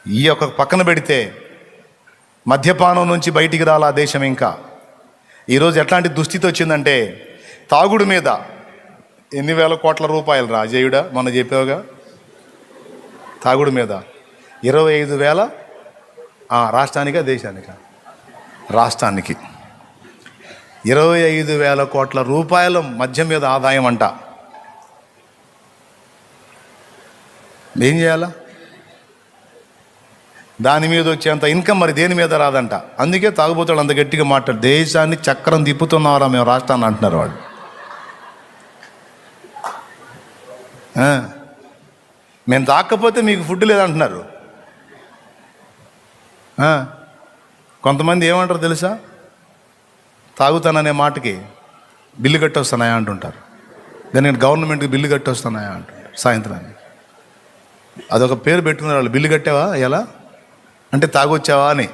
ఈ యొక్క పక్కన పెడితే మద్యపానం నుంచి బయటికి రాలా దేశం ఇంకా ఈరోజు ఎట్లాంటి దుస్థితి వచ్చిందంటే తాగుడు మీద ఎన్ని వేల కోట్ల రూపాయలు రా అజయుడా మొన్న చెప్పావుగా తాగుడు మీద ఇరవై ఐదు వేల ఆ, రాష్ట్రానికా దేశానికా రాష్ట్రానికి ఇరవై ఐదు వేల కోట్ల రూపాయల మద్యం మీద ఆదాయం అంట ఏం చేయాలా దాని మీద వచ్చేంత ఇన్కమ్ మరి దేని మీద రాదంట అందుకే తాగుబోతాడు అంత గట్టిగా మాట్లాడు దేశాన్ని చక్రం తిప్పుతున్నారా మేము రాష్ట్రాన్ని అంటున్నారు వాళ్ళు ఆ. మేము తాకపోతే మీకు ఫుడ్ లేదంటున్నారు ఆ. కొంతమంది ఏమంటారు తెలుసా తాగుతాననే మాటకి బిల్లు కట్టొస్తున్నాయా అంటుంటారు దానికి గవర్నమెంట్కి బిల్లు కట్టొస్తున్నాయా అంటుంటారు సాయంత్రానికి అదొక పేరు పెట్టుకున్నారు వాళ్ళు బిల్లు కట్టావా ఎలా అంటే తాగొచ్చావా అని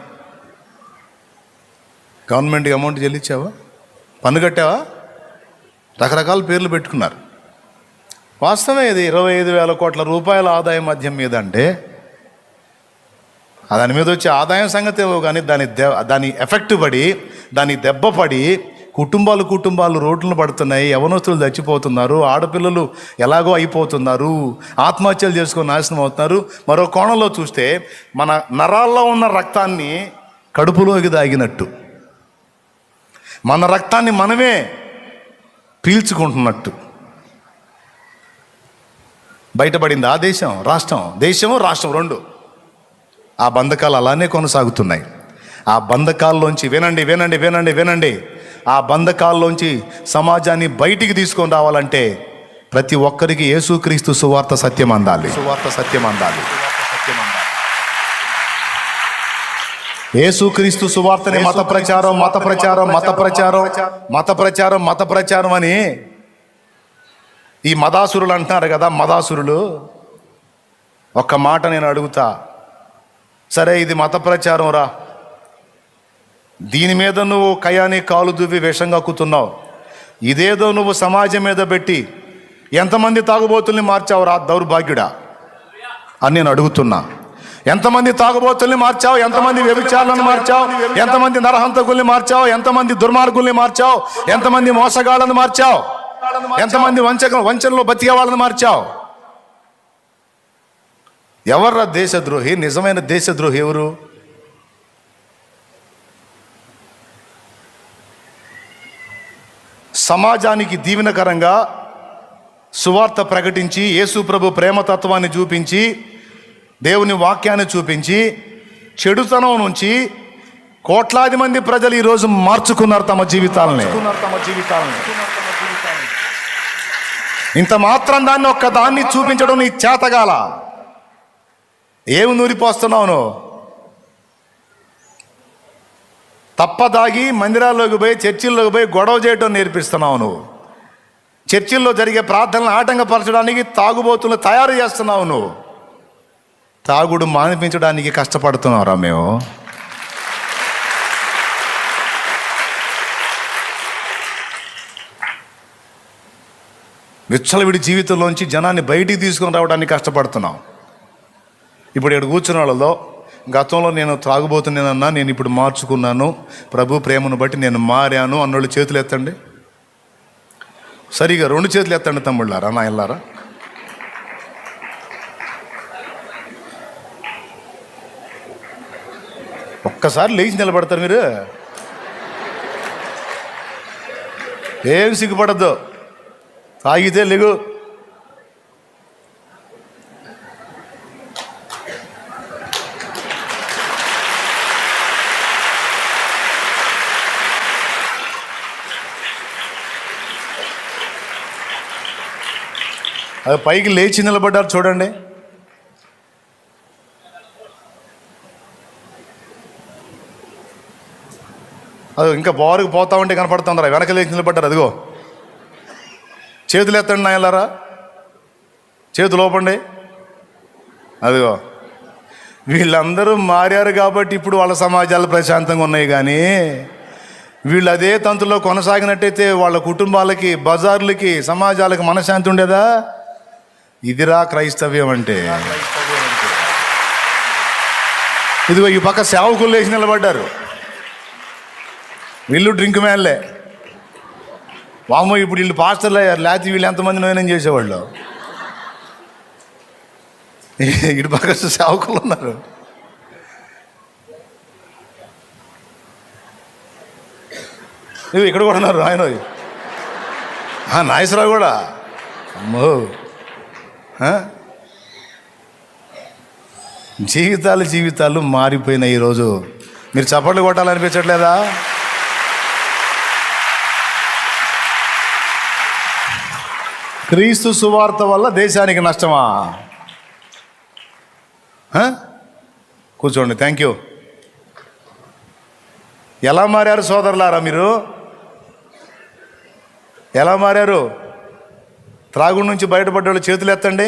గవర్నమెంట్కి అమౌంట్ చెల్లించావా పన్ను కట్టావా రకరకాల పేర్లు పెట్టుకున్నారు వాస్తవమే ఇది ఇరవై ఐదు వేల కోట్ల రూపాయల ఆదాయం మద్యం మీద అంటే ఆ దాని మీద వచ్చే ఆదాయం సంగతి ఏవో కానీ దాని దె దాని ఎఫెక్ట్ పడి దాని దెబ్బ పడి కుటుంబాలు కుటుంబాలు రోడ్లను పడుతున్నాయి యవనస్తులు చచ్చిపోతున్నారు ఆడపిల్లలు ఎలాగో అయిపోతున్నారు ఆత్మహత్యలు చేసుకొని నాశనం అవుతున్నారు మరో కోణంలో చూస్తే మన నరాల్లో ఉన్న రక్తాన్ని కడుపులోకి దాగినట్టు మన రక్తాన్ని మనమే పీల్చుకుంటున్నట్టు బయటపడింది ఆ దేశం రాష్ట్రం దేశము రాష్ట్రం రెండు ఆ బంధకాలు అలానే కొనసాగుతున్నాయి ఆ బంధకాల్లోంచి వినండి వినండి వినండి వినండి ఆ బంధకాల్లోంచి సమాజాన్ని బయటికి తీసుకొని రావాలంటే ప్రతి ఒక్కరికి యేసుక్రీస్తు సువార్త సత్యం అందాలి సువార్త సత్యం అందాలి యేసుక్రీస్తు సువార్తని మత ప్రచారం మత ప్రచారం మత ప్రచారం మత ప్రచారం మత ప్రచారం అని ఈ మదాసురులు అంటున్నారు కదా మదాసురులు ఒక్క మాట నేను అడుగుతా సరే ఇది మత ప్రచారం రా దీని మీద నువ్వు కయాని కాలు దువ్వి విషం కక్కుతున్నావు ఇదేదో నువ్వు సమాజం మీద పెట్టి ఎంతమంది తాగుబోతుల్ని మార్చావు రా దౌర్భాగ్యుడా అని నేను అడుగుతున్నా ఎంతమంది తాగుబోతుల్ని మార్చావు ఎంతమంది వ్యభిచారులను మార్చావు ఎంతమంది నరహంతకుల్ని మార్చావు ఎంతమంది దుర్మార్గుల్ని మార్చావు ఎంతమంది మోసగాళ్ళని మార్చావు ఎంతమంది వంచక వంచనలో బతికే వాళ్ళని మార్చావు ఎవర్రా దేశద్రోహి నిజమైన దేశద్రోహి ఎవరు సమాజానికి దీవెనకరంగా సువార్త ప్రకటించి యేసు ప్రభు ప్రేమతత్వాన్ని చూపించి దేవుని వాక్యాన్ని చూపించి చెడుతనం నుంచి కోట్లాది మంది ప్రజలు ఈరోజు మార్చుకున్నారు తమ జీవితాలని తమ జీవితాలని ఇంత మాత్రం దాన్ని ఒక్క దాన్ని చూపించడం నీ చేతగాల ఏమి నూరిపోస్తున్నావు నువ్వు తప్పదాగి మందిరాల్లోకి పోయి చర్చిల్లోకి పోయి గొడవ చేయడం నేర్పిస్తున్నావు నువ్వు చర్చిల్లో జరిగే ప్రార్థనలు ఆటంకపరచడానికి తాగుబోతులను తయారు చేస్తున్నావు నువ్వు తాగుడు మానిపించడానికి కష్టపడుతున్నావురా మేము విచ్చలవిడి జీవితంలోంచి జనాన్ని బయటికి తీసుకొని రావడానికి కష్టపడుతున్నాం ఇప్పుడు ఇక్కడ కూర్చున్న వాళ్ళలో గతంలో నేను త్రాగుబోతున్నానన్నా నేను ఇప్పుడు మార్చుకున్నాను ప్రభు ప్రేమను బట్టి నేను మారాను అన్నోళ్ళు చేతులు ఎత్తండి సరిగా రెండు చేతులు ఎత్తండి తమ్ముళ్ళారా నా ఇల్లారా ఒక్కసారి లేచి నిలబడతారు మీరు ఏం సిగ్గుపడద్దు తాగితే లేగు అది పైకి లేచి నిలబడ్డారు చూడండి అది ఇంకా బారుకు పోతా ఉంటే కనపడుతుందిరా వెనక లేచి నిలబడ్డారు అదిగో చేతులు ఎత్తండి నాయలారా చేతులు ఓపండి అదిగో వీళ్ళందరూ మారారు కాబట్టి ఇప్పుడు వాళ్ళ సమాజాలు ప్రశాంతంగా ఉన్నాయి కానీ వీళ్ళు అదే తంతులో కొనసాగినట్టయితే వాళ్ళ కుటుంబాలకి బజార్లకి సమాజాలకి మనశ్శాంతి ఉండేదా ఇదిరా క్రైస్తవ్యం అంటే ఇదిగో ఈ పక్క సేవకులు లేచి నిలబడ్డారు వీళ్ళు డ్రింక్ మ్యాన్లే వామో ఇప్పుడు వీళ్ళు పాస్టర్లు అయ్యారు లేకపోతే వీళ్ళు ఎంతమంది నోయనం చేసేవాళ్ళు ఇటు పక్క సేవకులు ఉన్నారు ఇవి ఇక్కడ కూడా ఉన్నారు ఆయన ఆ, నాగేశ్వరరావు కూడా అమ్మో ఆ? జీవితాలు జీవితాలు మారిపోయినాయి ఈరోజు మీరు చప్పట్లు కొట్టాలనిపించట్లేదా క్రీస్తు సువార్త వల్ల దేశానికి నష్టమా ఆ? కూర్చోండి థ్యాంక్ యూ ఎలా మారారు సోదరులారా మీరు ఎలా మారారు త్రాగుడు నుంచి బయటపడ్డ వాళ్ళు చేతులు ఎత్తండి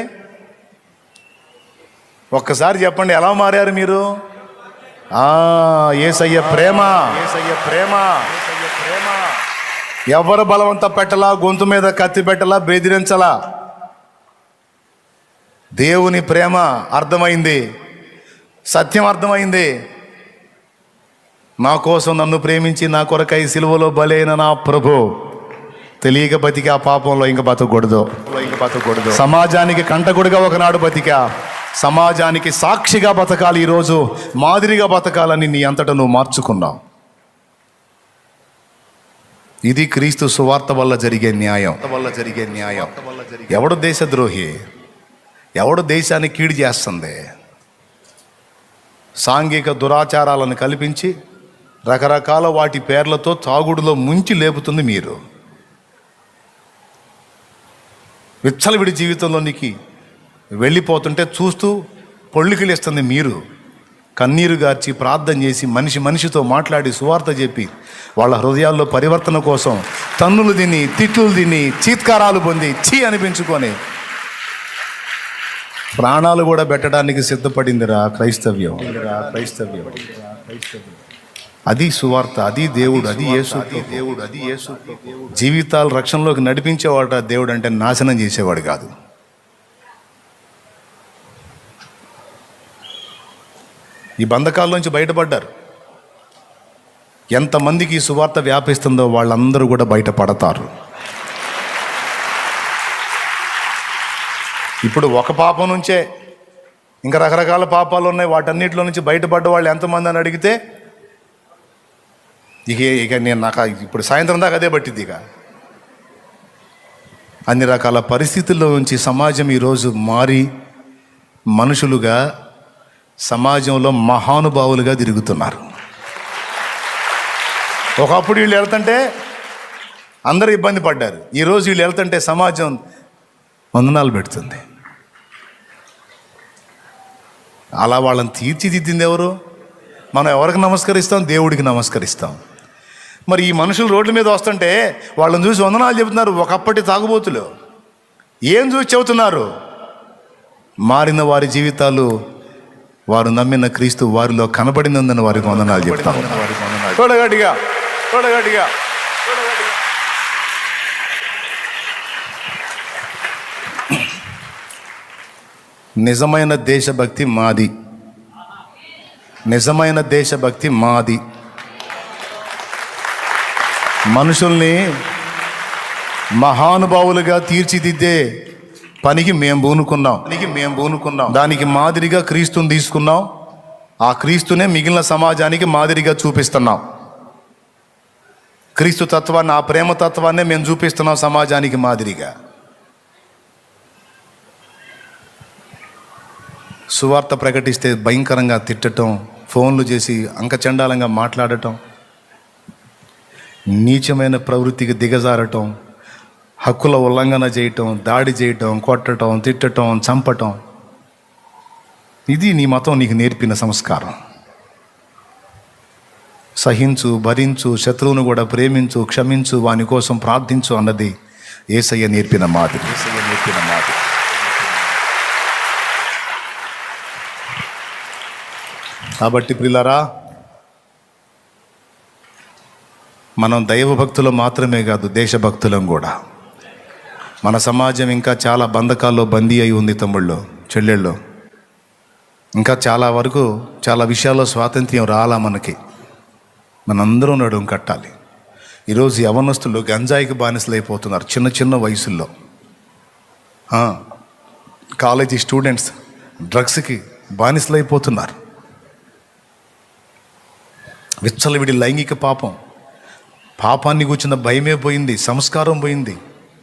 ఒక్కసారి చెప్పండి ఎలా మారారు మీరు ఆ ఏసయ్య ప్రేమ ఏసయ్య ప్రేమ ప్రేమ ఎవరు బలవంత పెట్టలా గొంతు మీద కత్తి పెట్టలా బెదిరించలా దేవుని ప్రేమ అర్థమైంది సత్యం అర్థమైంది నా కోసం నన్ను ప్రేమించి నా కొరకై సిలువలో బలైన నా ప్రభు తెలియక బతికి ఆ పాపంలో ఇంక బతకూడదు ఇంక బతకూడదు సమాజానికి కంటకుడిగా ఒకనాడు బతికా సమాజానికి సాక్షిగా బతకాలి ఈరోజు మాదిరిగా బతకాలని నీ అంతటా నువ్వు మార్చుకున్నావు ఇది క్రీస్తు సువార్త వల్ల జరిగే న్యాయం వల్ల జరిగే న్యాయం ఎవడు దేశద్రోహి ఎవడు దేశాన్ని కీడు చేస్తుంది సాంఘిక దురాచారాలను కల్పించి రకరకాల వాటి పేర్లతో తాగుడులో ముంచి లేపుతుంది మీరు విచ్చలవిడి జీవితంలోనికి వెళ్ళిపోతుంటే చూస్తూ పొళ్ళికిలేస్తుంది మీరు కన్నీరు గార్చి ప్రార్థన చేసి మనిషి మనిషితో మాట్లాడి సువార్త చెప్పి వాళ్ళ హృదయాల్లో పరివర్తన కోసం తన్నులు తిని తిట్లు తిని చీత్కారాలు పొంది చీ అనిపించుకొని ప్రాణాలు కూడా పెట్టడానికి సిద్ధపడిందిరా క్రైస్తవ్యం క్రైస్తవ్యం అది సువార్త అది దేవుడు అది యేసు దేవుడు అది యేసు జీవితాలు రక్షణలోకి నడిపించేవాడు దేవుడు అంటే నాశనం చేసేవాడు కాదు ఈ బంధకాల్లోంచి బయటపడ్డారు ఎంతమందికి ఈ సువార్త వ్యాపిస్తుందో వాళ్ళందరూ కూడా బయటపడతారు ఇప్పుడు ఒక పాపం నుంచే ఇంకా రకరకాల పాపాలు ఉన్నాయి వాటన్నిటిలో నుంచి బయటపడ్డ వాళ్ళు ఎంతమంది అని అడిగితే ఇక ఇక నేను నాకు ఇప్పుడు సాయంత్రం దాకా అదే పట్టింది ఇక అన్ని రకాల పరిస్థితుల్లో నుంచి సమాజం ఈరోజు మారి మనుషులుగా సమాజంలో మహానుభావులుగా తిరుగుతున్నారు ఒకప్పుడు వీళ్ళు వెళ్తుంటే అందరూ ఇబ్బంది పడ్డారు ఈరోజు వీళ్ళు వెళ్తుంటే సమాజం వందనాలు పెడుతుంది అలా వాళ్ళని తీర్చిదిద్దింది ఎవరు మనం ఎవరికి నమస్కరిస్తాం దేవుడికి నమస్కరిస్తాం మరి ఈ మనుషులు రోడ్ల మీద వస్తుంటే వాళ్ళని చూసి వందనాలు చెబుతున్నారు ఒకప్పటి తాగుబోతులు ఏం చూసి చెబుతున్నారు మారిన వారి జీవితాలు వారు నమ్మిన క్రీస్తు వారిలో కనబడినందున వారికి వందనాలు చెప్తాం చూడగట్టిగా చూడగట్టిగా నిజమైన దేశభక్తి మాది నిజమైన దేశభక్తి మాది మనుషుల్ని మహానుభావులుగా తీర్చిదిద్దే పనికి మేము పూనుకున్నాం పనికి మేము పూనుకున్నాం దానికి మాదిరిగా క్రీస్తుని తీసుకున్నాం ఆ క్రీస్తునే మిగిలిన సమాజానికి మాదిరిగా చూపిస్తున్నాం క్రీస్తు తత్వాన్ని ఆ ప్రేమ తత్వాన్నే మేము చూపిస్తున్నాం సమాజానికి మాదిరిగా సువార్త ప్రకటిస్తే భయంకరంగా తిట్టటం ఫోన్లు చేసి అంకచండాలంగా మాట్లాడటం నీచమైన ప్రవృత్తికి దిగజారటం హక్కుల ఉల్లంఘన చేయటం దాడి చేయటం కొట్టటం తిట్టటం చంపటం ఇది నీ మతం నీకు నేర్పిన సంస్కారం సహించు భరించు శత్రువును కూడా ప్రేమించు క్షమించు వాని కోసం ప్రార్థించు అన్నది ఏసయ్య నేర్పిన మాదిరి ఏసయ్య నేర్పిన మాదిరి కాబట్టి ప్రిలరా మనం దైవభక్తులు మాత్రమే కాదు దేశభక్తులం కూడా మన సమాజం ఇంకా చాలా బంధకాల్లో బందీ అయి ఉంది తమ్ముళ్ళు చెల్లెళ్ళు ఇంకా చాలా వరకు చాలా విషయాల్లో స్వాతంత్ర్యం రాలా మనకి మనందరం నడుం కట్టాలి ఈరోజు యవనస్తులు గంజాయికి బానిసలు అయిపోతున్నారు చిన్న చిన్న వయసుల్లో ఆ, కాలేజీ స్టూడెంట్స్ డ్రగ్స్కి బానిసలు అయిపోతున్నారు విచ్చలవిడి లైంగిక పాపం పాపాన్ని కూర్చున్న భయమే పోయింది సంస్కారం పోయింది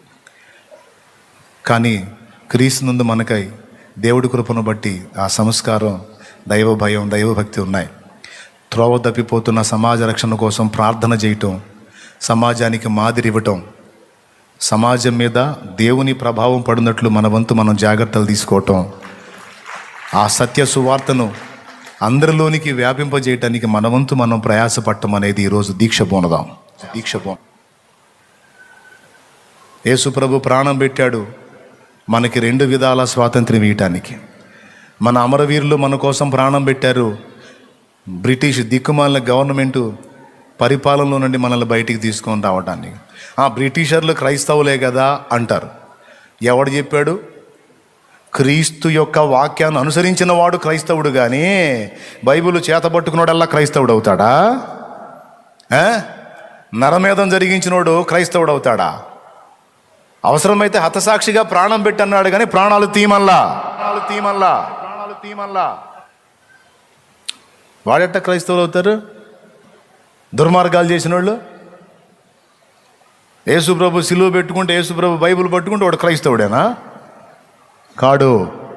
కానీ క్రీస్తునందు మనకై దేవుడి కృపను బట్టి ఆ సంస్కారం దైవ భయం దైవభక్తి ఉన్నాయి త్రోవ తప్పిపోతున్న సమాజ రక్షణ కోసం ప్రార్థన చేయటం సమాజానికి మాదిరి ఇవ్వటం సమాజం మీద దేవుని ప్రభావం పడినట్లు మన వంతు మనం జాగ్రత్తలు తీసుకోవటం ఆ సత్య సువార్తను అందరిలోనికి వ్యాపింపజేయటానికి మన వంతు మనం ప్రయాసపడటం అనేది ఈరోజు దీక్ష పోనదాం దీక్ష పో యేసు ప్రభు ప్రాణం పెట్టాడు మనకి రెండు విధాల స్వాతంత్ర్యం ఇవ్వటానికి మన అమరవీరులు మన కోసం ప్రాణం పెట్టారు బ్రిటిష్ దిక్కుమాలిన గవర్నమెంటు పరిపాలనలో నుండి మనల్ని బయటికి తీసుకొని రావడానికి ఆ బ్రిటిషర్లు క్రైస్తవులే కదా అంటారు ఎవడు చెప్పాడు క్రీస్తు యొక్క వాక్యాన్ని అనుసరించిన వాడు క్రైస్తవుడు కానీ బైబిల్ చేతబట్టుకున్నోడల్లా క్రైస్తవుడు అవుతాడా ఆ? నరమేధం జరిగించినోడు క్రైస్తవుడు అవుతాడా అవసరమైతే హతసాక్షిగా ప్రాణం పెట్టి అన్నాడు కానీ ప్రాణాలు తీమల్లా ప్రాణాలు తీమల్లా ప్రాణాలు తీమల్లా వాడెట్ట క్రైస్తవులు అవుతారు దుర్మార్గాలు చేసిన వాళ్ళు యేసుప్రభు సిలువ పెట్టుకుంటే యేసుప్రభు బైబిల్ పట్టుకుంటే వాడు క్రైస్తవుడేనా కాడు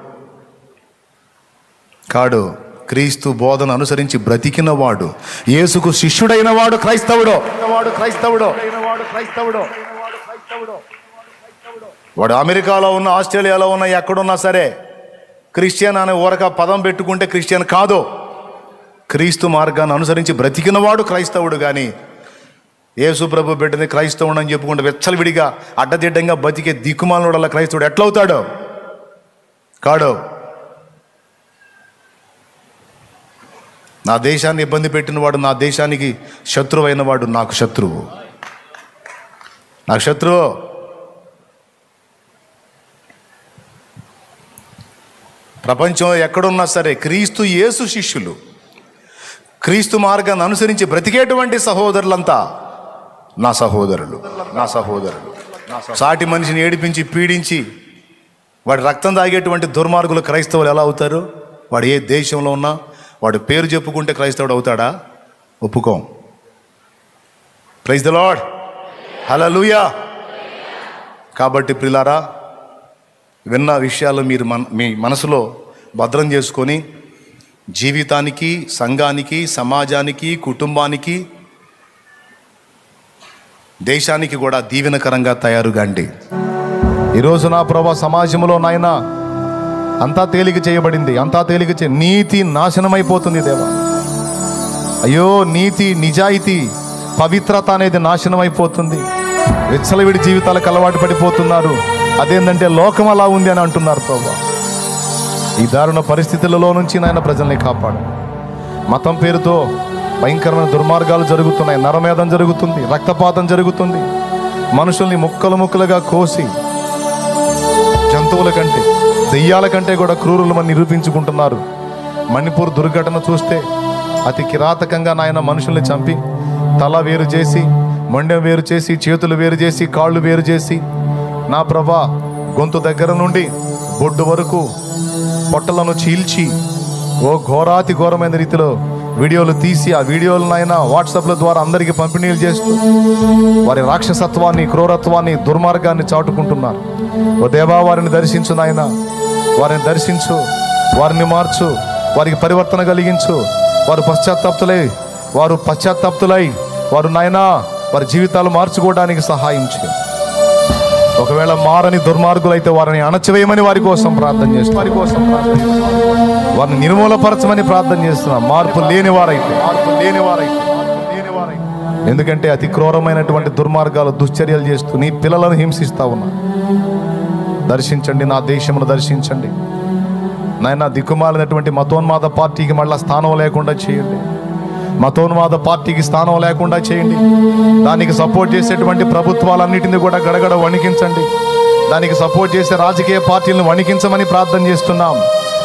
కాడు క్రీస్తు బోధన అనుసరించి బ్రతికిన వాడు యేసుకు శిష్యుడైన వాడు క్రైస్తవుడు వాడు క్రైస్తవుడు వాడు క్రైస్తవుడు వాడు అమెరికాలో ఉన్న ఆస్ట్రేలియాలో ఉన్న ఎక్కడున్నా సరే క్రిస్టియన్ అనే ఊరక పదం పెట్టుకుంటే క్రిస్టియన్ కాదు క్రీస్తు మార్గాన్ని అనుసరించి బ్రతికినవాడు క్రైస్తవుడు కానీ యేసు ప్రభు బిడ్డని క్రైస్తవుడు అని చెప్పుకుంటే వెచ్చలవిడిగా అడ్డదిడ్డంగా బతికే దిక్కుమాలనుడల్లా క్రైస్తవుడు ఎట్లవుతాడు కాడు నా దేశాన్ని ఇబ్బంది పెట్టినవాడు నా దేశానికి శత్రువైన వాడు నాకు శత్రువు నాకు శత్రువు ప్రపంచంలో ఎక్కడున్నా సరే క్రీస్తు యేసు శిష్యులు క్రీస్తు మార్గాన్ని అనుసరించి బ్రతికేటువంటి సహోదరులంతా నా సహోదరులు నా సహోదరులు సాటి మనిషిని ఏడిపించి పీడించి వాడి రక్తం తాగేటువంటి దుర్మార్గులు క్రైస్తవులు ఎలా అవుతారు వాడు ఏ దేశంలో ఉన్నా వాడు పేరు చెప్పుకుంటే క్రైస్తవుడు అవుతాడా ఒప్పుకోం ప్రైజ్ ద లాడ్ హలలుయా కాబట్టి ప్రిలారా విన్న విషయాలు మీరు మన మీ మనసులో భద్రం చేసుకొని జీవితానికి సంఘానికి సమాజానికి కుటుంబానికి దేశానికి కూడా దీవెనకరంగా తయారుగాండి ఈరోజు నా ప్రభా సమాజంలో నాయన అంతా తేలిక చేయబడింది అంతా తేలిక చే నీతి నాశనమైపోతుంది దేవా అయ్యో నీతి నిజాయితీ పవిత్రత అనేది నాశనం అయిపోతుంది విచ్చలవిడి జీవితాలకు అలవాటు పడిపోతున్నారు అదేంటంటే లోకం అలా ఉంది అని అంటున్నారు ప్రభా ఈ దారుణ పరిస్థితులలో నుంచి నాయన ప్రజల్ని కాపాడు మతం పేరుతో భయంకరమైన దుర్మార్గాలు జరుగుతున్నాయి నరమేధం జరుగుతుంది రక్తపాతం జరుగుతుంది మనుషుల్ని ముక్కలు ముక్కలుగా కోసి జంతువుల కంటే దెయ్యాల కంటే కూడా క్రూరులు మన నిరూపించుకుంటున్నారు మణిపూర్ దుర్ఘటన చూస్తే అతి కిరాతకంగా నాయన మనుషుల్ని చంపి తల వేరు చేసి మొండెం వేరు చేసి చేతులు వేరు చేసి కాళ్ళు వేరు చేసి నా ప్రభా గొంతు దగ్గర నుండి బొడ్డు వరకు పొట్టలను చీల్చి ఓ ఘోరాతి ఘోరమైన రీతిలో వీడియోలు తీసి ఆ వీడియోలను ఆయన వాట్సాప్ల ద్వారా అందరికీ పంపిణీలు చేస్తూ వారి రాక్షసత్వాన్ని క్రూరత్వాన్ని దుర్మార్గాన్ని చాటుకుంటున్నారు ఓ దేవా వారిని దర్శించు నాయన వారిని దర్శించు వారిని మార్చు వారికి పరివర్తన కలిగించు వారు పశ్చాత్తాప్తులై వారు పశ్చాత్తాప్తులై వారు నాయనా వారి జీవితాలు మార్చుకోవడానికి సహాయం చేయి ఒకవేళ మారని దుర్మార్గులైతే వారిని అణచివేయమని వారి కోసం ప్రార్థన చేస్తున్నాం వారి కోసం ప్రార్థన చేస్తున్నాం. వారిని నిర్మూలపరచమని ప్రార్థన చేస్తున్నాం మార్పు లేని వారైతే మార్పు లేని వారైతే మార్పు లేని వారైతే. ఎందుకంటే అతి క్రూరమైనటువంటి దుర్మార్గాలు దుశ్చర్యలు చేస్తూ నీ పిల్లలను హింసిస్తా ఉన్నా దర్శించండి నా దేశమును దర్శించండి నాయన దిక్కుమాలినటువంటి మతోన్మాద పార్టీకి మళ్ళా స్థానం లేకుండా చేయండి మతోన్మాద పార్టీకి స్థానం లేకుండా చేయండి దానికి సపోర్ట్ చేసేటువంటి ప్రభుత్వాలన్నిటిని కూడా గడగడ వణికించండి దానికి సపోర్ట్ చేసే రాజకీయ పార్టీలను వణికించమని ప్రార్థన చేస్తున్నాం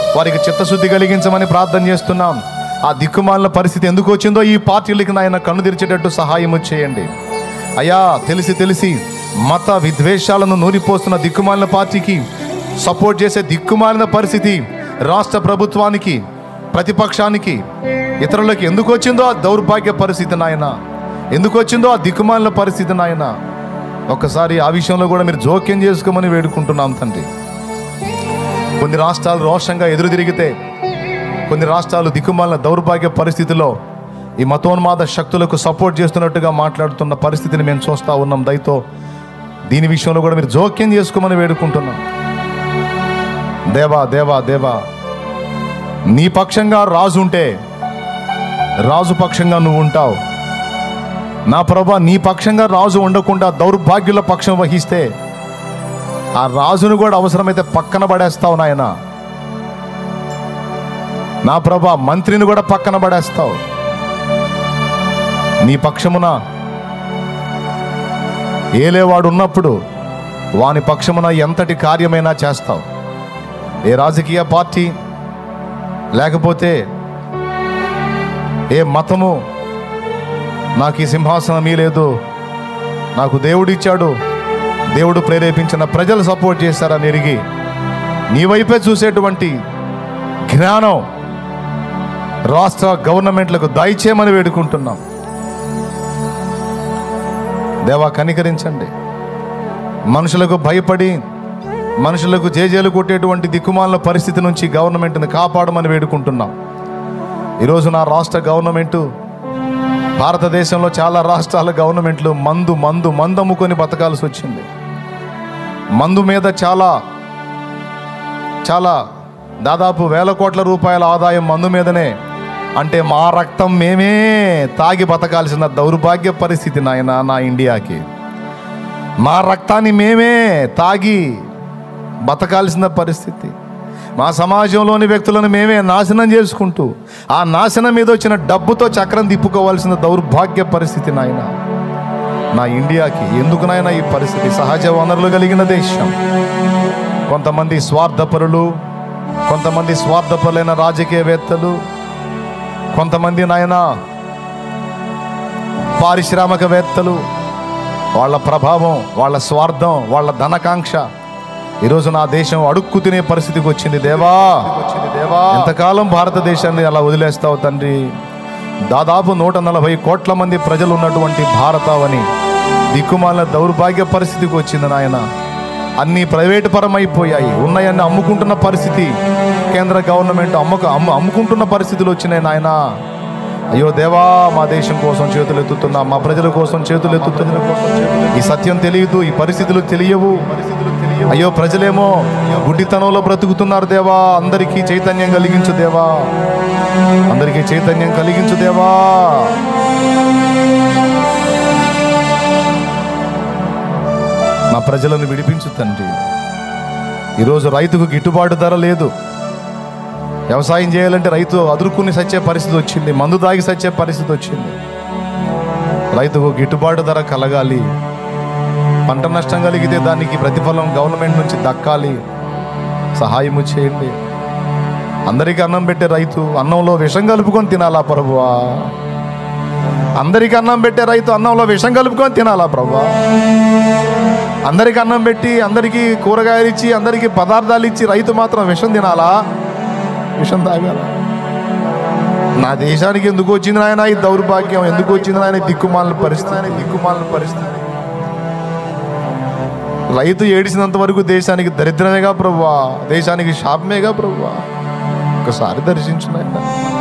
వారికి చిత్తశుద్ధి కలిగించమని ప్రార్థన చేస్తున్నాం ఆ దిక్కుమాలిన పరిస్థితి ఎందుకు వచ్చిందో ఈ పార్టీలకి నాయన కన్ను తెరిచేటట్టు సహాయం చేయండి అయ్యా తెలిసి తెలిసి మత విద్వేషాలను నూరిపోస్తున్న దిక్కుమాలిన పార్టీకి సపోర్ట్ చేసే దిక్కుమాలిన పరిస్థితి రాష్ట్ర ప్రభుత్వానికి ప్రతిపక్షానికి ఇతరులకు ఎందుకు వచ్చిందో ఆ దౌర్భాగ్య పరిస్థితి నాయన ఎందుకు వచ్చిందో ఆ దిక్కుమాలిన పరిస్థితి నాయన ఒక్కసారి ఆ విషయంలో కూడా మీరు జోక్యం చేసుకోమని వేడుకుంటున్నాం తండ్రి కొన్ని రాష్ట్రాలు రోషంగా ఎదురు తిరిగితే కొన్ని రాష్ట్రాలు దిక్కుమాలిన దౌర్భాగ్య పరిస్థితిలో ఈ మతోన్మాద శక్తులకు సపోర్ట్ చేస్తున్నట్టుగా మాట్లాడుతున్న పరిస్థితిని మేము చూస్తూ ఉన్నాం దయతో దీని విషయంలో కూడా మీరు జోక్యం చేసుకోమని వేడుకుంటున్నాం దేవా దేవా దేవా నీ పక్షంగా రాజు ఉంటే రాజు పక్షంగా నువ్వు ఉంటావు నా ప్రభా నీ పక్షంగా రాజు ఉండకుండా దౌర్భాగ్యుల పక్షం వహిస్తే ఆ రాజును కూడా అవసరమైతే పక్కన పడేస్తావు నాయన నా ప్రభా మంత్రిని కూడా పక్కన పడేస్తావు నీ పక్షమున ఏలేవాడు ఉన్నప్పుడు వాని పక్షమున ఎంతటి కార్యమైనా చేస్తావు ఏ రాజకీయ పార్టీ లేకపోతే ఏ మతము నాకు ఈ సింహాసనం లేదు నాకు దేవుడు ఇచ్చాడు దేవుడు ప్రేరేపించిన ప్రజలు సపోర్ట్ చేస్తారని ఎరిగి నీ వైపే చూసేటువంటి జ్ఞానం రాష్ట్ర గవర్నమెంట్లకు దయచేయమని వేడుకుంటున్నాం దేవా కనికరించండి మనుషులకు భయపడి మనుషులకు జేజేలు కొట్టేటువంటి దిక్కుమాల పరిస్థితి నుంచి గవర్నమెంట్ని కాపాడమని వేడుకుంటున్నాం ఈరోజు నా రాష్ట్ర గవర్నమెంటు భారతదేశంలో చాలా రాష్ట్రాల గవర్నమెంట్లు మందు మందు మందు అమ్ముకొని బతకాల్సి వచ్చింది మందు మీద చాలా చాలా దాదాపు వేల కోట్ల రూపాయల ఆదాయం మందు మీదనే అంటే మా రక్తం మేమే తాగి బతకాల్సిన దౌర్భాగ్య పరిస్థితి నాయన నా ఇండియాకి మా రక్తాన్ని మేమే తాగి బతకాల్సిన పరిస్థితి మా సమాజంలోని వ్యక్తులను మేమే నాశనం చేసుకుంటూ ఆ నాశనం మీద వచ్చిన డబ్బుతో చక్రం తిప్పుకోవాల్సిన దౌర్భాగ్య పరిస్థితి నాయన నా ఇండియాకి ఎందుకునైనా ఈ పరిస్థితి సహజ వనరులు కలిగిన దేశం కొంతమంది స్వార్థపరులు కొంతమంది స్వార్థపరులైన రాజకీయవేత్తలు కొంతమంది నాయన పారిశ్రామికవేత్తలు వాళ్ళ ప్రభావం వాళ్ళ స్వార్థం వాళ్ళ ధనకాంక్ష ఈరోజు నా దేశం అడుక్కు తినే పరిస్థితికి వచ్చింది దేవా ఎంతకాలం భారతదేశాన్ని అలా వదిలేస్తావు తండ్రి దాదాపు నూట నలభై కోట్ల మంది ప్రజలు ఉన్నటువంటి భారతావని దిక్కుమాల దౌర్భాగ్య పరిస్థితికి వచ్చింది నాయన అన్నీ ప్రైవేటు పరమైపోయాయి ఉన్నాయన్నీ అమ్ముకుంటున్న పరిస్థితి కేంద్ర గవర్నమెంట్ అమ్మక అమ్ము అమ్ముకుంటున్న పరిస్థితులు వచ్చినాయి నాయన అయ్యో దేవా మా దేశం కోసం చేతులు ఎత్తుతున్నా మా ప్రజల కోసం చేతులు ఎత్తుతున్నా ఈ సత్యం తెలియదు ఈ పరిస్థితులు తెలియవు అయ్యో ప్రజలేమో గుడ్డితనంలో బ్రతుకుతున్నారు దేవా అందరికీ చైతన్యం కలిగించు దేవా అందరికీ చైతన్యం కలిగించు దేవా నా ప్రజలను విడిపించు తండ్రి ఈరోజు రైతుకు గిట్టుబాటు ధర లేదు వ్యవసాయం చేయాలంటే రైతు అదురుకుని సచ్చే పరిస్థితి వచ్చింది మందు దాగి సచ్చే పరిస్థితి వచ్చింది రైతుకు గిట్టుబాటు ధర కలగాలి పంట నష్టం కలిగితే దానికి ప్రతిఫలం గవర్నమెంట్ నుంచి దక్కాలి సహాయము చేయండి అందరికీ అన్నం పెట్టే రైతు అన్నంలో విషం కలుపుకొని తినాలా ప్రభువా అందరికీ అన్నం పెట్టే రైతు అన్నంలో విషం కలుపుకొని తినాలా ప్రభువా అందరికి అన్నం పెట్టి అందరికీ కూరగాయలు ఇచ్చి అందరికీ పదార్థాలు ఇచ్చి రైతు మాత్రం విషం తినాలా విషం తాగాల నా దేశానికి ఎందుకు వచ్చింది నాయన ఈ దౌర్భాగ్యం ఎందుకు వచ్చింది నాయన ఈ దిక్కుమాలిన పరిస్థితి దిక్కుమాలిన పరిస్థితి రైతు ఏడిసినంత వరకు దేశానికి దరిద్రమేగా ప్రభువా దేశానికి శాపమేగా ప్రభువా ఒకసారి దర్శించు నాయన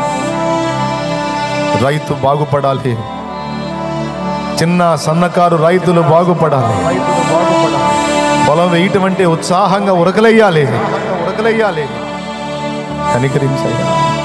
రైతు బాగుపడాలి చిన్న సన్నకారు రైతులు బాగుపడాలి పొలం వేయటం అంటే ఉత్సాహంగా ఉరకలెయ్యాలి ఉరకలెయ్యాలి కనికరించయ్యా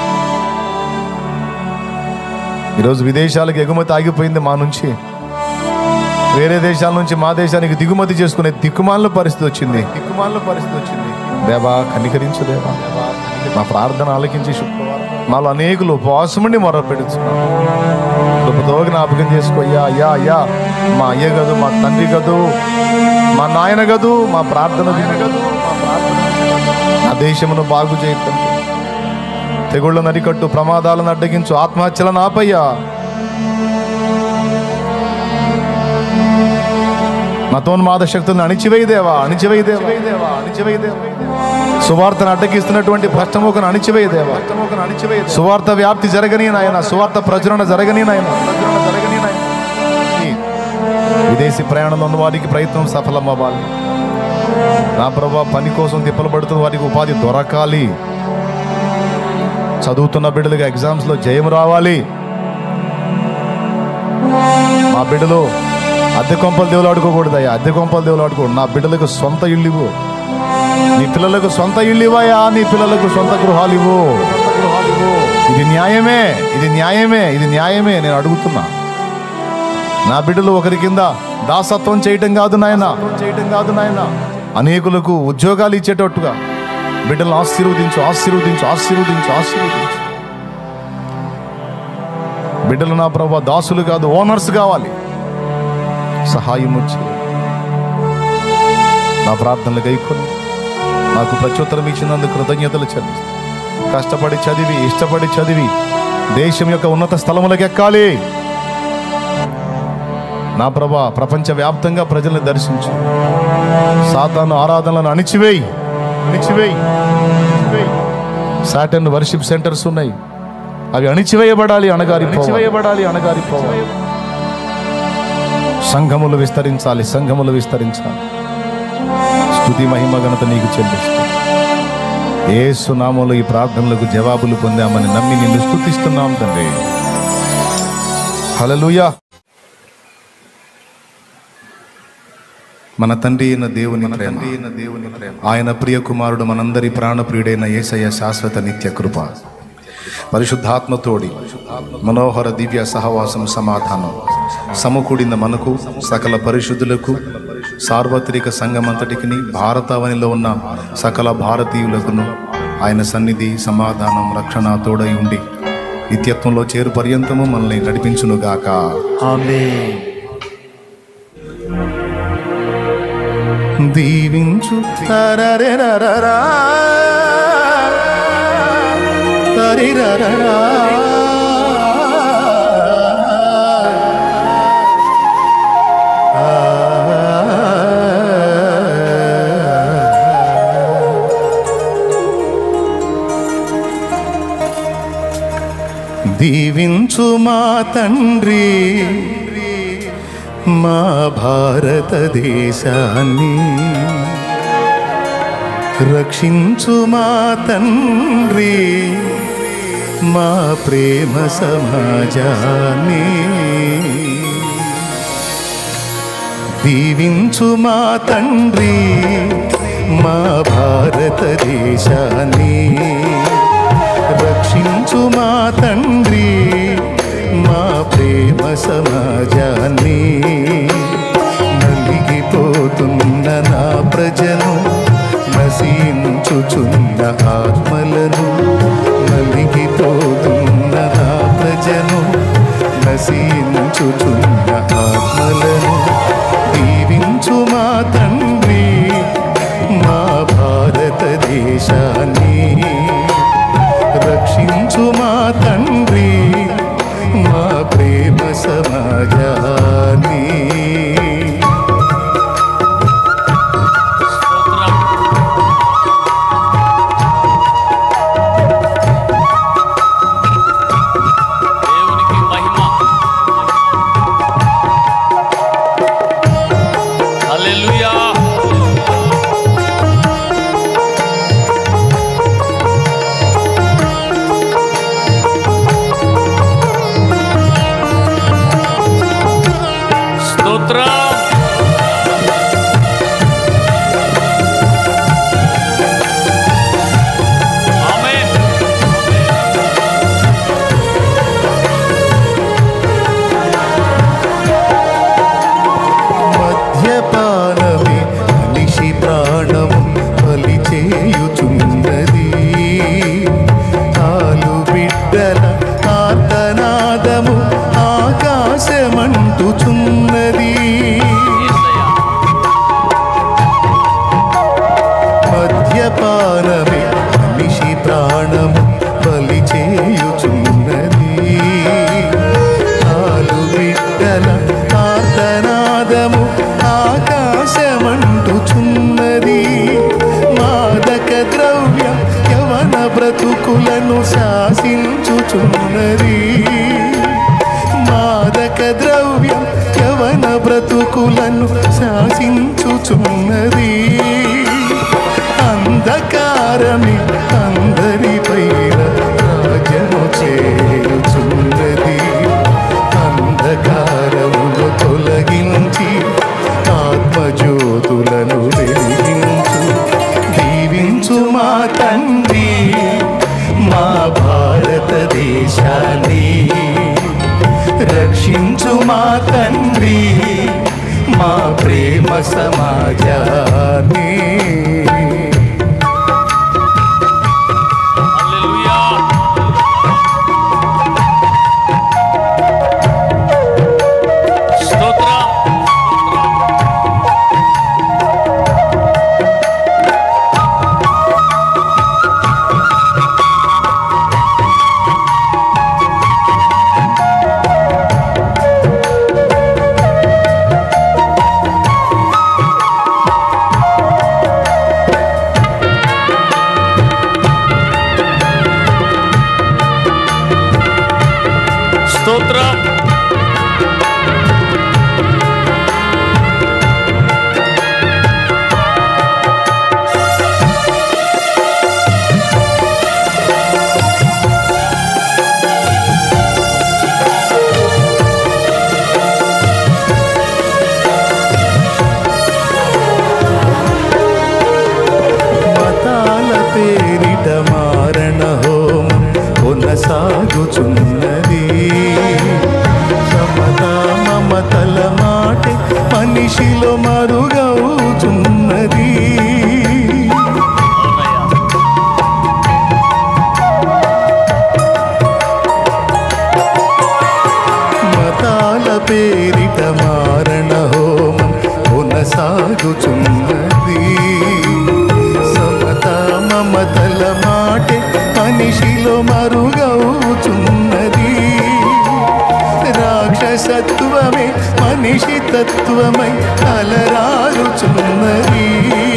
ఈరోజు విదేశాలకు ఎగుమతి ఆగిపోయింది మా నుంచి వేరే దేశాల నుంచి మా దేశానికి దిగుమతి చేసుకునే దిక్కుమాల పరిస్థితి వచ్చింది దిక్కుమాల పరిస్థితి వచ్చింది దేవా కనికరించు దేవా మా ప్రార్థన ఆలకించి శుక్రవారం మాలో అనేకులు ఉపవాసముండి మొర పెడుతున్నాం కృపతో జ్ఞాపకం చేసుకోయ్యా అయ్యా అయ్యా మా అయ్య గదు మా తండ్రి గదు మా నాయన గదు మా ప్రార్థన విను గదు మా ప్రార్థన విను. ఆ దేశమును బాగు చేయటం తెగుళ్ళను అరికట్టు ప్రమాదాలను అడ్డగించు ఆత్మహత్యలను ఆపయ్యా మతోన్మాద శక్తులను అణిచివేయదేవా అణిచివేయదేవా అణిచివేయదేవా సువార్తను అడ్డగిస్తున్నటువంటి భ్రష్టముఖను అణిచివేయదేవా సువార్త వ్యాప్తి జరగని నాయన సువార్త ప్రచురణ జరగని నాయన ప్రచురణ జరగని నాయన విదేశీ ప్రయాణంలో ఉన్న వారికి ప్రయత్నం సఫలం అవ్వాలి నా ప్రభా పని కోసం తిప్పలు పడుతున్న వారికి ఉపాధి దొరకాలి చదువుతున్న బిడ్డలుగా ఎగ్జామ్స్లో జయం రావాలి మా బిడ్డలు అద్దె కొంపలు దేవులు ఆడుకోకూడదయ్యా అద్దె కొంపలు దేవులు ఆడుకోకూడదు నా బిడ్డలకు సొంత ఇల్లు ఇవ్వు నీ పిల్లలకు సొంత ఇల్లు ఇవ్వయా నీ పిల్లలకు సొంత గృహాలు ఇవ్వు ఇది న్యాయమే ఇది న్యాయమే ఇది న్యాయమే నేను అడుగుతున్నా నా బిడ్డలు ఒకరి కింద దాసత్వం చేయటం కాదు నాయన చేయటం కాదు నాయన అనేకులకు ఉద్యోగాలు ఇచ్చేటట్టుగా బిడ్డలను ఆశీర్వదించు ఆశీర్వదించు ఆశీర్వదించు ఆశీర్వదించు బిడ్డలు నా ప్రభా దాసులు కాదు ఓనర్స్ కావాలి సహాయం వచ్చి నా ప్రార్థనలు గైకొని నాకు ప్రత్యుత్తరం ఇచ్చినందుకు కృతజ్ఞతలు చెల్లిస్తాను కష్టపడి చదివి ఇష్టపడి చదివి దేశం యొక్క ఉన్నత స్థలములకు ఎక్కాలి నా ప్రభా ప్రపంచ వ్యాప్తంగా ప్రజల్ని దర్శించు సాతాను ఆరాధనలను అణిచివేయి అణిచివేయి అణిచివేయి. సాటన్ వర్షిప్ సెంటర్స్ ఉన్నాయి అవి అణిచివేయబడాలి అణగారి అణిచివేయబడాలి అణగారి సంఘములు విస్తరించాలి సంఘములు విస్తరించాలి స్తుతి మహిమ ఘనత నీకు చెల్లిస్తూ ఏసు నామములో ఈ ప్రార్థనలకు జవాబులు పొందామని నమ్మి నిన్ను స్తుతిస్తున్నాం తండ్రి హల్లెలూయా మన తండ్రి అయిన దేవుని ప్రేమ దేవుని ప్రేమ ఆయన ప్రియ కుమారుడు మనందరి ప్రాణప్రియుడైన యేసయ్య శాశ్వత నిత్య కృప పరిశుద్ధాత్మతోడి మనోహర దివ్య సహవాసం సమాధానం సమకూడిన మనకు సకల పరిశుద్ధులకు సార్వత్రిక సంఘమంతటికి భారతావనిలో ఉన్న సకల భారతీయులకును ఆయన సన్నిధి సమాధానం రక్షణ తోడై ఉండి నిత్యత్వంలో చేరు పర్యంతము మనల్ని నడిపించునుగాక దీవించు తరరెరరరా, తరిరరరా. దీవించు మా తండ్రి మా భారతదేశాన్ని రక్షించు మా తండ్రి మా ప్రేమ సమాజాన్ని దీవించు మా తండ్రి మా భారతదేశాన్ని రక్షించు మా తండ్రి మా ప్రేమ సమాజాన్ని నలిగిపోతున్న నా ప్రజను నశించుచున్న ఆత్మలను నలిగిపోతున్న నా ప్రజను నశించుచున్న ఆత్మలను దీవించు మా తండ్రి మా భారతదేశాన్ని రక్షించు మా తండ్రి మా ప్రేమ సమాజాన్ని దేవునికి మహిమ హల్లెలూయా స్తోత్రం ఆమేన్ మద్యపానమే మనిషి ప్రాణము బలి చేయుచున్నది ఆలు బిడ్డల ఆర్తనాదము ఆకాశమంటుచున్నది యేసయ్యా మద్యపానమే మనిషి ప్రాణము బలి శాసించుచున్నది మాదక ద్రవ్యం యవన బ్రతుకులను శాసించుచున్నది అంధకారమే అందరిపైన రాజ్యము చేయుచున్నది అంధకారమును తొలగించి ఆత్మజ్యోతులను వెలిగించు దీవించు మా తండ్రి మా భారతదేశాన్ని రక్షించు మా తండ్రి మా ప్రేమ సమాజాన్ని హల్లెలూయా స్తోత్రం స్తోత్రం మతాల పేరిట మారణ హోమం కొనసాగుచున్నది సమత మమతల మాట మనిషిలో మరుగవుతున్నది అవునయ్యా మతాల పేరిట మారణ హోమం కొనసాగుచున్నది సమత మమతల మాట మనిషిలో మరుగవుచున్నది రాక్షసత్వమే మనిషి తత్వమై అలరారుచున్నది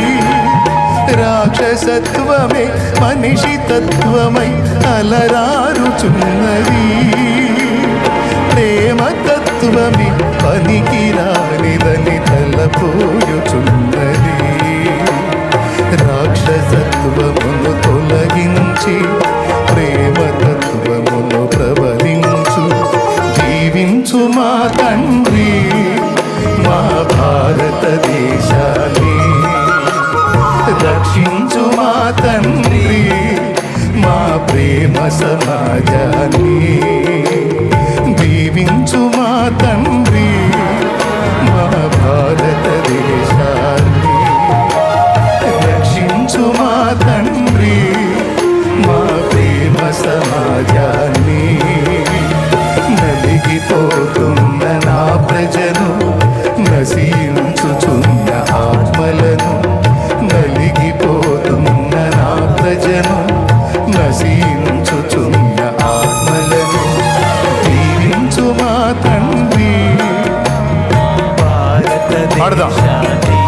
రాక్షసత్వమే మనిషి తత్వమై అలరారుచున్నది ప్రేమ తత్వమే పనికి రానిదని తలపోయుచున్నది రాక్షసత్వమును తొలగించి ప్రేమ తత్వమును ప్రబలించు జీవించు మా తండ్రి మా భారతదేశాన్ని రక్షించు మా తండ్రి మా ప్రేమ సమాజాన్ని దీవించు మా తండ్రి మా భారతదేశాన్ని రక్షించు మా తండ్రి మా ప్రేమ సమాజాన్ని నలిగిపోతున్న నా ప్రజను నశించుచున్న ఆత్మలను నలిగిపోతున్న నా ప్రజను నశించుచున్న ఆత్మలను దీవించు మా తండ్రి పాడదాం. భారతదేశాన్ని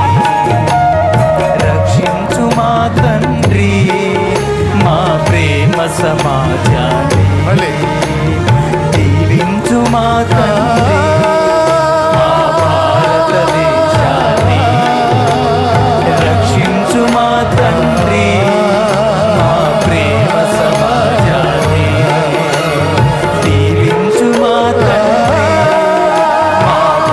రక్షించు మా తండ్రి మా ప్రేమ సమాజాన్ని మళ్ళీ దీవించు మా తండ్రి మా భారతదేశాన్ని రక్షించు మా తండ్రి మా ప్రేమ సమాజాన్ని దీవించు మా తండ్రి మా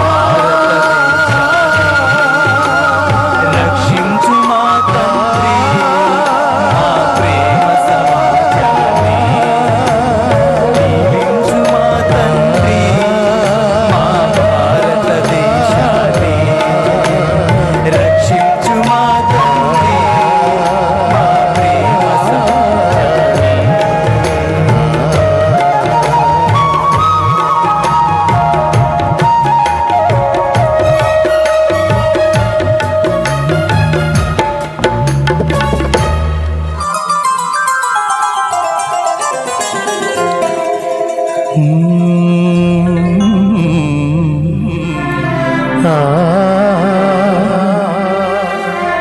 భారతదేశాన్ని రక్షించు మా తండ్రి మా ప్రేమ సమాజాన్ని దీవించు మా తండ్రి మా భారతదేశాన్ని రక్షించు మా తండ్రి మా ప్రేమ సమాజాన్ని ఆ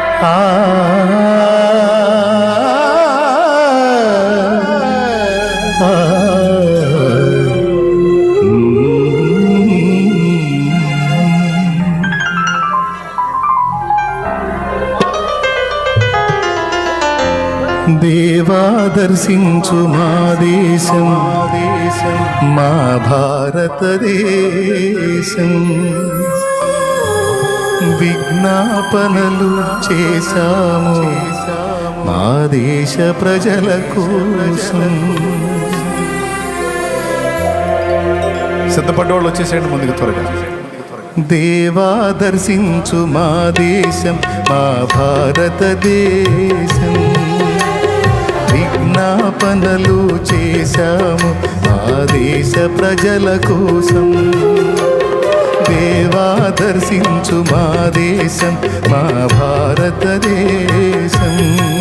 ఆ దేవా దర్శించు మా దేశం మా భారతదేశం విజ్ఞాపనలు చేశాము మా దేశ ప్రజల కోసం సిద్ధపడ్డవాళ్ళు వచ్చేసేయండి ముందుకు త్వరగా దేవా దర్శించు మా దేశం మా భారతదేశం విజ్ఞాపనలు చేశాము మా దేశ ప్రజల కోసం దేవా దర్శించు మా దేశం మా భారతదేశం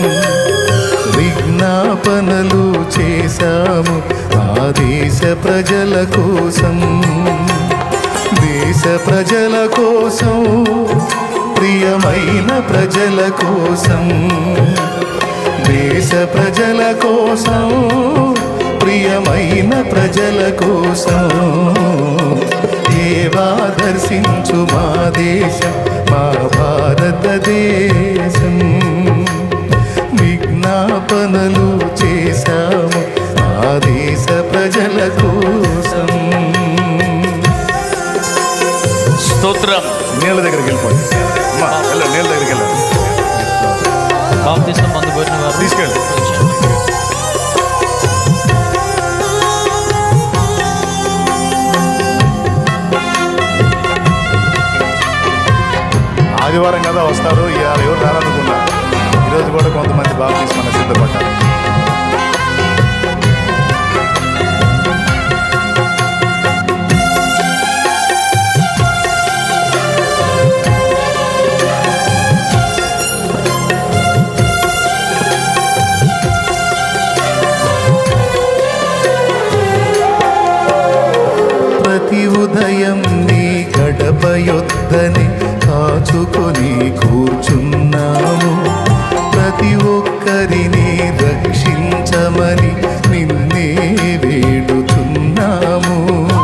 విజ్ఞాపనలు చేశాము మా దేశ ప్రజల కోసం దేశ ప్రజల కోసం ప్రియమైన ప్రజల కోసం దేశ ప్రజల కోసం ప్రియమైన ప్రజల కోసం ఏవా దర్శించు మా దేశం మా భారతదేశం విజ్ఞాపనలు చేశాము మా దేశ ప్రజల కోసం స్తోత్రం నీళ్ళ దగ్గరికి వెళ్ళిపోండి అమ్మా వెళ్ళండి నీళ్ళ దగ్గరికి వెళ్ళండి బాప్తిసం పొందబోయిన వారు తీసుకెళ్ళి. వచ్చేయండి. ఆదివారం కదా వస్తారు ఇవాళ ఎవరు రారనుకున్నా ఈరోజు కూడా కొంతమంది బాగా తీసుకున్న సిద్ధపడ్డారు ప్రతి ఉదయం నీ గడప యొద్దని కాచుకొని కూర్చున్నాము ప్రతి ఒక్కరిని రక్షించమని నిన్నే వేడుతున్నాము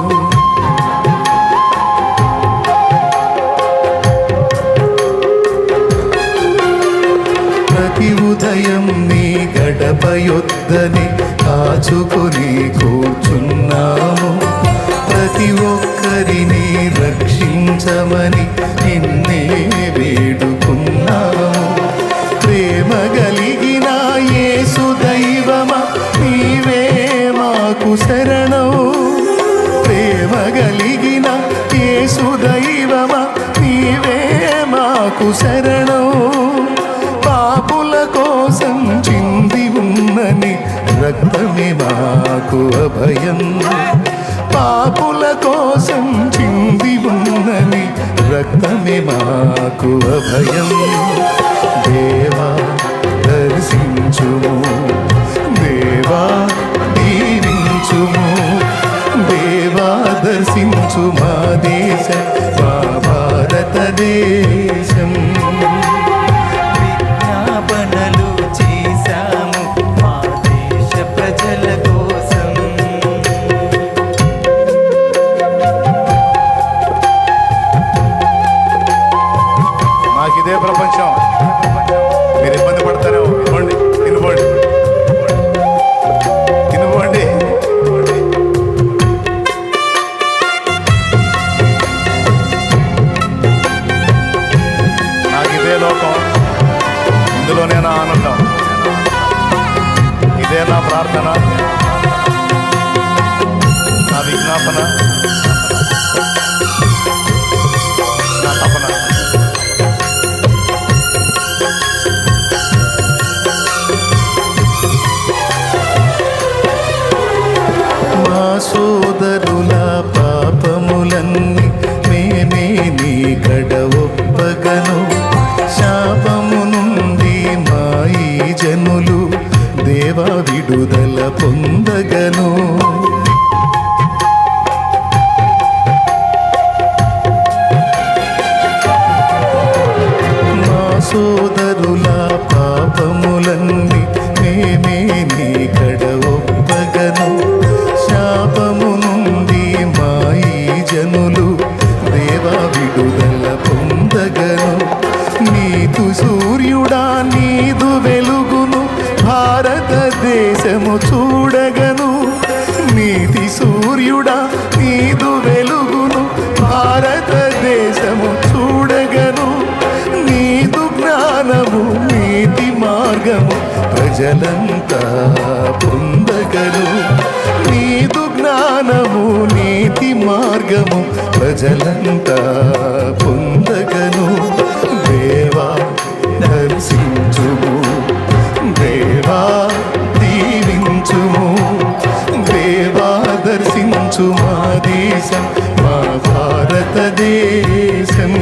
ప్రతి ఉదయం నీ గడప యొద్దని కాచుకొని కూర్చున్నాము ప్రతి ఒక్కరిని రక్షించమని నిన్నే వేడుకున్నాము ప్రేమ కలిగిన యేసు దైవమా నీవే మాకు శరణం ప్రేమ కలిగిన యేసు దైవమా నీవే మాకు శరణం పాపుల కోసం చింది ఉన్నని రక్తమే మాకు అభయం పాపుల కోసం చింది ఉన్నని రక్తమే మాకు అభయం దేవా దర్శించుము దేవా దీవించుము దేవా దర్శించు మా దేశ మా భారతదేశం విజ్ఞాపనలు చేశాము మా దేశ ప్రజల కోసం మాకు ఇదే ప్రపంచం మీరు ఇబ్బంది పడతారేమో ఇవ్వండి తినుకోండి తినుకోండి నాకు ఇదే లోకం ఇందులోనే నా ఆనందం ఇదే నా ప్రార్థన నా విజ్ఞాపన నా తపన మా సోదరుల పాపములన్నీ మేమే నీ కడ ఒప్పగను శాపము నుండి మా ఈ జనులు దేవ విడుదల పొందగను మా సోదరుల పాపములన్నీ మేమే నీ కడ ఒప్పగను సూర్యుడా నీదు వెలుగును భారతదేశము చూడగను నీదు జ్ఞానము నీతి మార్గము ప్రజలంతా పొందగను నీదు జ్ఞానము నీతి మార్గము ప్రజలంతా పొందగను దేవా దర్శించుము దేవా దీవించుము దేవా దర్శించు మా దేశం మా భారతదేశం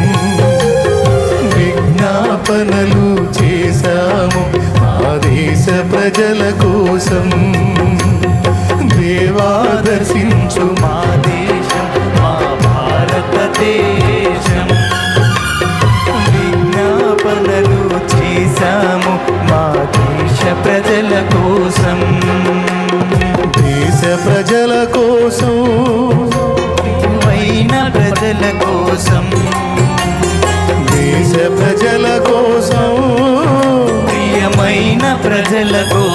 విజ్ఞాపనలు చేశాము మా దేశ ప్రజల కోసం దేవా దర్శించు మా దేశం మా భారతదేశం విజ్ఞాపనలు చేశాము మా దేశ ప్రజల కోసం దేశ ప్రజల కోసం అయిన ప్రజల కోసం దేశ ప్రజల కోసం ప్రియమైన ప్రజల కోసం